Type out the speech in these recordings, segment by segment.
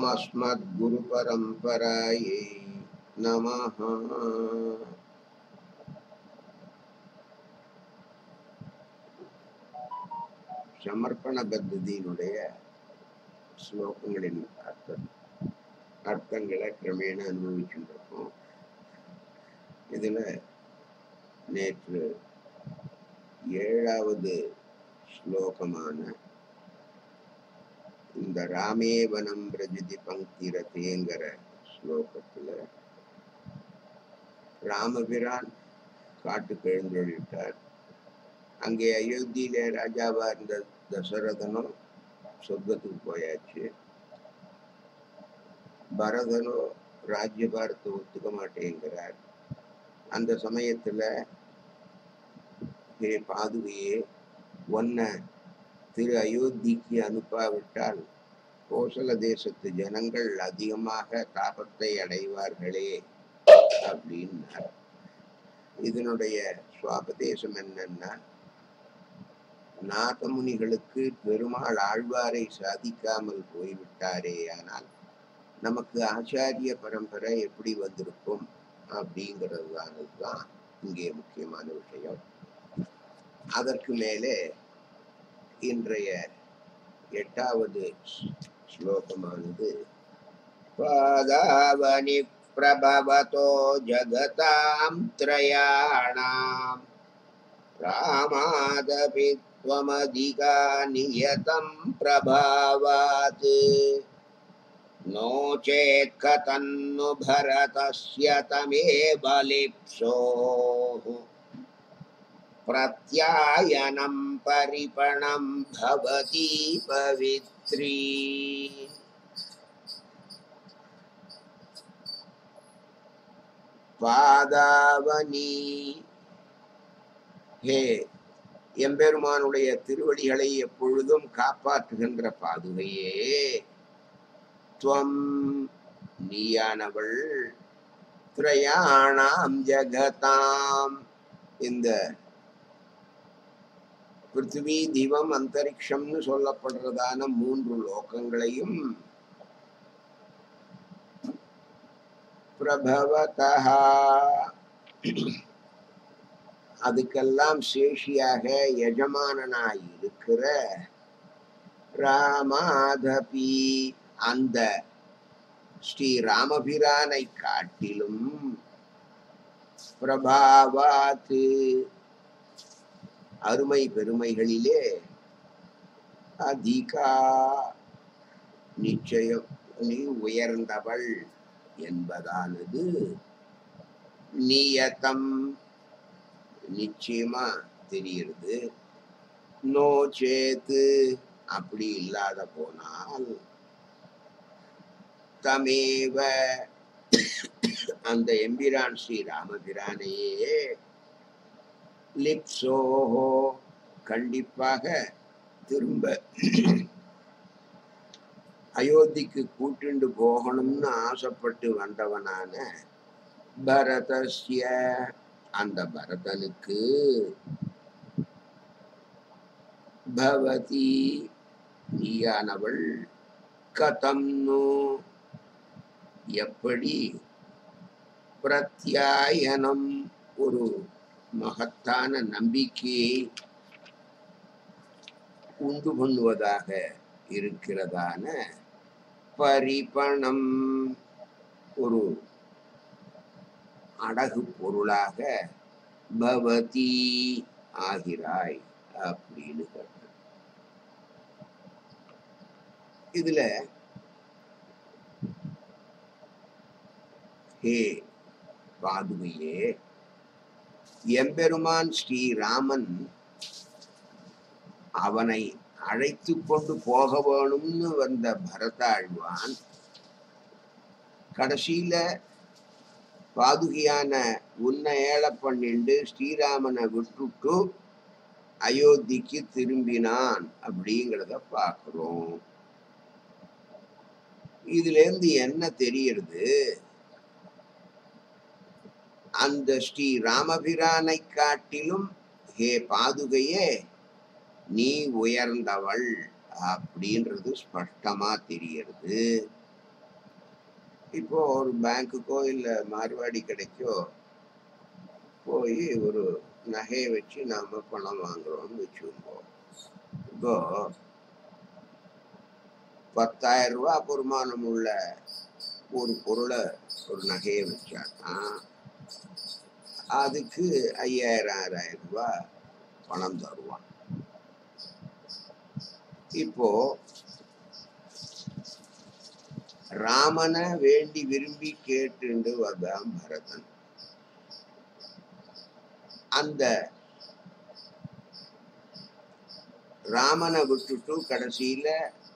ஓமஸ்மத்குருபரம்பராயை நமः சமர்ப்பண பத்ததியினுடைய ஸ்லோகங்களின் அர்த்தம் அர்த்தங்களை கிரமேண அனுபவிச்சுருக்கோம் இதுல நேற்று ஏழாவது ஸ்லோகமான இந்த ராமேவனம் பிரஜதி பங்கிரதேங்கிற ஸ்லோகத்துல ராமபிரான் காட்டுக்கு எழுந்தொழிட்டார் அங்கே அயோத்தியில ராஜாவா இருந்த தசரதனும் சொர்க்கத்துக்கு போயாச்சு பரதனோ ராஜ்யபாரத்தை ஒத்துக்க மாட்டேங்கிறார் அந்த சமயத்துல ஹே பாதுகையே உன்னை திரு அயோத்திக்கு அனுப்பாவிட்டால் கோசல தேசத்து ஜனங்கள் அதிகமாக தாபத்தை அடைவார்களே அப்படின்னார் இதனுடைய சுவாபதேசம் என்னன்னா நாதமுனிகளுக்கு பெருமாள் ஆழ்வாரை சாதிக்காமல் போய்விட்டாரே ஆனால் நமக்கு ஆச்சாரிய பரம்பரை எப்படி வந்திருக்கும் அப்படிங்கிறது தான் இங்கே முக்கியமான விஷயம் அதற்கு மேலே இன்றைய எட்டாவது ஸ்லோகமானது பாதாவனி பிரபவதோ ஜகதாம் திரயாணாம் ராமாதபி त्वमधिका नियतं प्रभावात् नो चेत् कथन्नु भरतस्य तमेव लिप्सोः प्रत्यायनं परिपणं भवति पवित्री பாதாவனி ஹே எம்பெருமானுடைய திருவடிகளை எப்பொழுதும் காப்பாற்றுகின்ற பாதுகையே துவம் நீயானவள் திரையாணாம் ஜகதாம் இந்த பிருத்திவி திவம் அந்தரிக்ஷம்னு சொல்லப்படுறதான மூன்று லோகங்களையும் பிரபவதா அதுக்கெல்லாம் சேஷியாக எஜமானனாய் இருக்கிற ராமாதபி அந்த ஸ்ரீ ராமபிரானை காட்டிலும் பிரபாவாத்து அருமை பெருமைகளிலே அதிகா நிச்சயம் நீ உயர்ந்தவள் என்பதானது நியதம் நிச்சயமா தெரியுது நோ சேத்து அப்படி இல்லாத போனால் தமேவ அந்த எம்பிரான் ஸ்ரீ ராமபிரானையே லிப்சோஹோ கண்டிப்பாக திரும்ப அயோத்திக்கு கூட்டுண்டு போகணும்னு ஆசைப்பட்டு வந்தவனான பரதஸ்ய அந்த பரதனுக்கு பவதி நீயானவள் கதம்னு எப்படி பிரத்யாயனம் ஒரு மகத்தான நம்பிக்கையை உண்டு பண்ணுவதாக இருக்கிறதான பரிபணம் ஒரு அடகு பொருளாக பவதி ஆகிறாய் அப்படின்னு கேட்டான் இதுல ஹே பாதுகையே எம்பெருமான் ஸ்ரீராமன் அவனை அழைத்து கொண்டு போக வேணும்னு வந்த பரதாழ்வான் கடைசியில பாதுகையான உன்னை ஏழை பண்ணிண்டு ஸ்ரீராமனை விட்டுட்டு அயோத்திக்கு திரும்பினான் அப்படிங்கிறத பார்க்கிறோம் இதுல இருந்து என்ன தெரியறது அந்த ஸ்ரீ ராமபிரானை காட்டிலும் ஹே பாதுகையே நீ உயர்ந்தவள் அப்படின்றது ஸ்பஷ்டமா தெரியறது இப்போ ஒரு பேங்க்குக்கோ இல்லை மார்வாடி கடைக்கோ போய் ஒரு நகையை வச்சு நாம பணம் வாங்குறோம்னு வச்சுக்கோங்க இப்போ பத்தாயிரம் ரூபாய் பொறுமானம் உள்ள ஒரு பொருளை ஒரு நகையை வச்சாதான் அதுக்கு ஐயாயிரம் ஆறாயிரம் ரூபாய் பணம் தருவான் இப்போ ராமனை வேண்டி விரும்பி கேட்டுண்டு வந்தான் பரதன் அந்த ராமனை விட்டுட்டு கடைசியில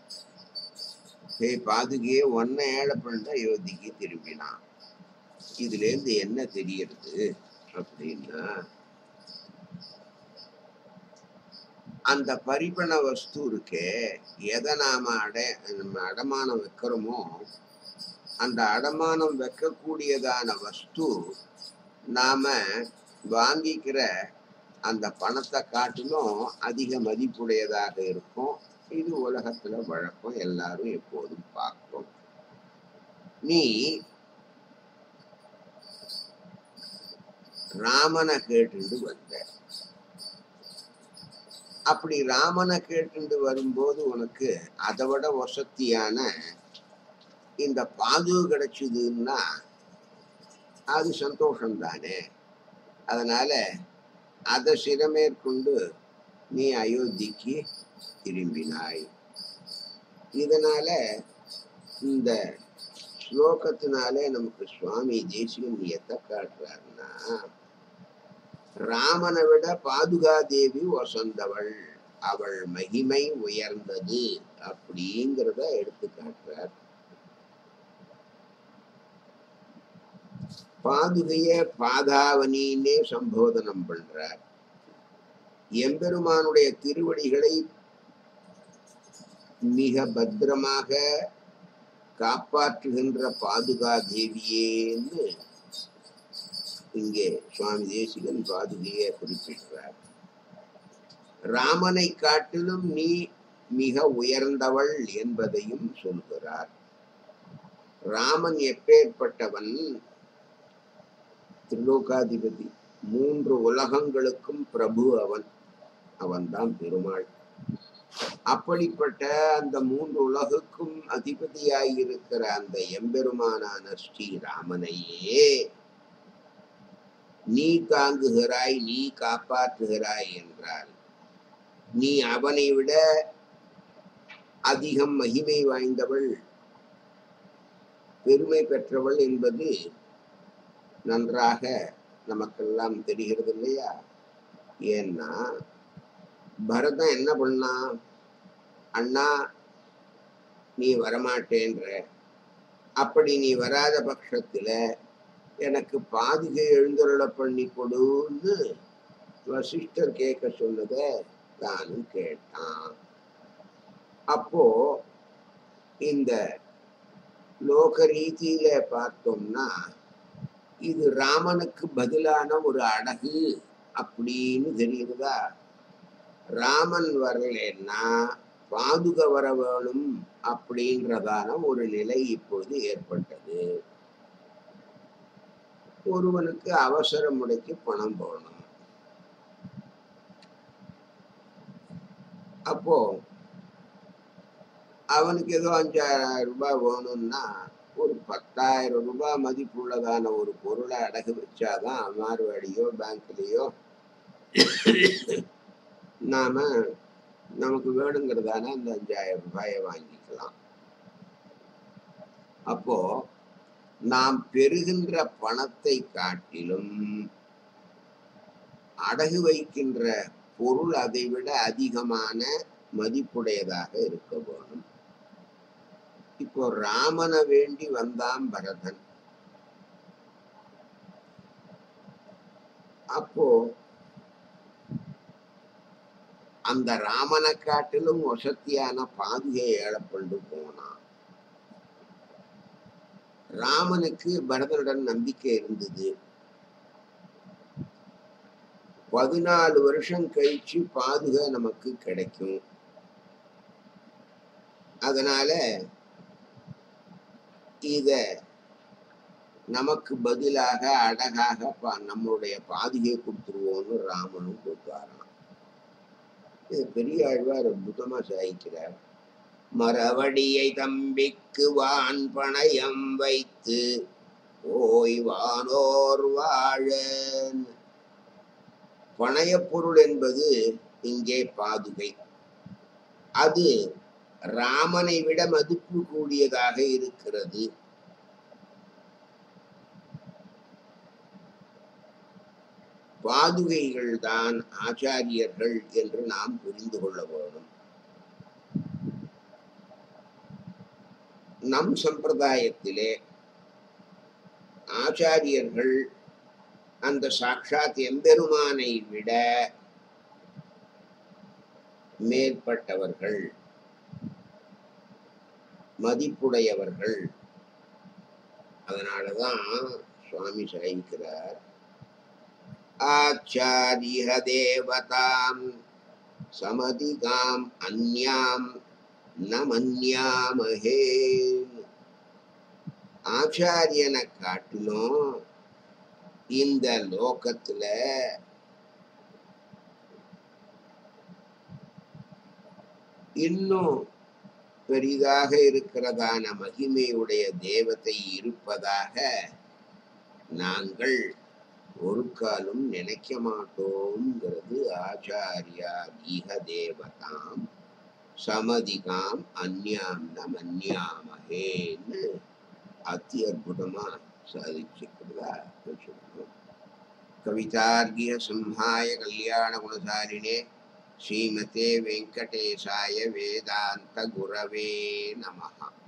ஹே பாதுகையே ஒன்ன ஏழை பண்ண அயோத்திக்கு திரும்பினான் இதுல இருந்து என்ன தெரியறது அப்படின்னா அந்த பரிபண வஸ்து இருக்கே எதை நாம அட நம்ம அடமானம் வைக்கிறோமோ அந்த அடமானம் வைக்கக்கூடியதான வஸ்து நாம வாங்கிக்கிற அந்த பணத்தை காட்டிலும் அதிக மதிப்புடையதாக இருக்கும் இது உலகத்துல வழக்கம் எல்லாரும் எப்போதும் பார்க்கிறோம் நீ ராமனை கேட்டுண்டு வந்த அப்படி ராமனை கேட்டுண்டு வரும்போது உனக்கு அதை விட வசதியான இந்த பாது கிடைச்சதுன்னா அது சந்தோஷம் தானே அதனால அதை சிறமேற்கொண்டு நீ அயோத்திக்கு திரும்பினாய் இதனால இந்த ஸ்லோகத்தினாலே நமக்கு சுவாமி தேசியம் எத்த காட்டுறாருன்னா ராமனை விட பாதுகா தேவி வசந்தவள் அவள் மகிமை உயர்ந்தது அப்படிங்கிறத எடுத்து காட்டுறார் பாதுகைய பாதாவனின்னே சம்போதனம் பண்றார் எம்பெருமானுடைய திருவடிகளை மிக பத்திரமாக காப்பாற்றுகின்ற பாதுகா தேவியேன்னு இங்கே சுவாமி தேசிகன் பாதுகையை குறிப்பிடுறார் ராமனை காட்டிலும் நீ மிக உயர்ந்தவள் என்பதையும் சொல்கிறார் ராமன் எப்பேற்பட்டவன் திரிலோகாதிபதி மூன்று உலகங்களுக்கும் பிரபு அவன் அவன்தான் பெருமாள் அப்படிப்பட்ட அந்த மூன்று உலகுக்கும் அதிபதியாயிருக்கிற அந்த எம்பெருமானான ஸ்ரீராமனையே நீ தாங்குகிறாய் நீ காப்பாற்றுகிறாய் என்றால் நீ அவனை விட அதிகம் மகிமை வாய்ந்தவள் பெருமை பெற்றவள் என்பது நன்றாக நமக்கெல்லாம் தெரிகிறது இல்லையா ஏன்னா பரதன் என்ன பண்ணான் அண்ணா நீ வரமாட்டேன்ற அப்படி நீ வராத பட்சத்துல எனக்கு பாதுகை எழுந்தருள பண்ணி கொடுன்னு வசிஷ்டர் கேட்க சொன்னத தானும் கேட்டான் அப்போ இந்த லோக ரீதியில பார்த்தோம்னா இது ராமனுக்கு பதிலான ஒரு அடகு அப்படின்னு தெரியுதா ராமன் வரலன்னா பாதுக வர வேணும் அப்படின்றதான ஒரு நிலை இப்பொழுது ஏற்பட்டது ஒருவனுக்கு அவசர முறைக்கு பணம் போகணும் அப்போ அவனுக்கு ஏதோ அஞ்சாயிரம் ரூபாய் வேணும்னா ஒரு பத்தாயிரம் ரூபாய் மதிப்புள்ளதான ஒரு பொருளை அடகு வச்சாதான் மார்வாடியோ பேங்க்லேயோ நாம நமக்கு வேணுங்கிறதான அந்த அஞ்சாயிரம் ரூபாயை வாங்கிக்கலாம் அப்போ நாம் பெறுகின்ற பணத்தை காட்டிலும் அடகு வைக்கின்ற பொருள் அதை விட அதிகமான மதிப்புடையதாக இருக்க வேணும் இப்போ ராமனை வேண்டி வந்தான் பரதன் அப்போ அந்த ராமனை காட்டிலும் வசத்தியான பாதுகை ஏழப்பண்டு போனான் ராமனுக்கு பரதனுடன் நம்பிக்கை இருந்தது பதினாலு வருஷம் கழிச்சு பாதுகை நமக்கு கிடைக்கும் அதனால இத நமக்கு பதிலாக அழகாக பா- நம்மளுடைய பாதியை கொடுத்துருவோம்னு ராமனும் கொடுத்தாராம் இது பெரிய ஆழ்வார் அற்புதமா சாதிக்கிறார் மரவடியை தம்பிக்கு வான் பணயம் வைத்து ஓய்வானோர் வாழ பணயப் பொருள் என்பது இங்கே பாதுகை அது ராமனை விட மதிப்பு கூடியதாக இருக்கிறது பாதுகைகள் தான் ஆச்சாரியர்கள் என்று நாம் புரிந்து கொள்ள வேண்டும் நம் சம்பிரதாயத்திலே ஆச்சாரியர்கள் அந்த சாட்சாத் எம்பெருமானை விட மேற்பட்டவர்கள் மதிப்புடையவர்கள் அதனாலதான் சுவாமி சாதிக்கிறார் ஆச்சாரிய தேவதாம் சமதிகாம் அந்யாம் ந மன்யாமஹே ஆச்சாரியனை காட்டிலும் இந்த லோகத்துல இன்னும் பெரிதாக இருக்கிறதான மகிமையுடைய தேவதை இருப்பதாக நாங்கள் ஒரு காலம் நினைக்க மாட்டோம்ங்கிறது ஆச்சாரியா ஈக தேவதாம் சமதிகாம் அந்யாம் ந மன்யாமஹேன்னு அத்தி அற்புதமா சாதிச்சிருக்கிறதா வச்சுக்கணும் கவிதார்கிய சிம்ஹாய கல்யாண குணசாலினே ஸ்ரீமதே வெங்கடேசாய வேதாந்த குரவே நமஹ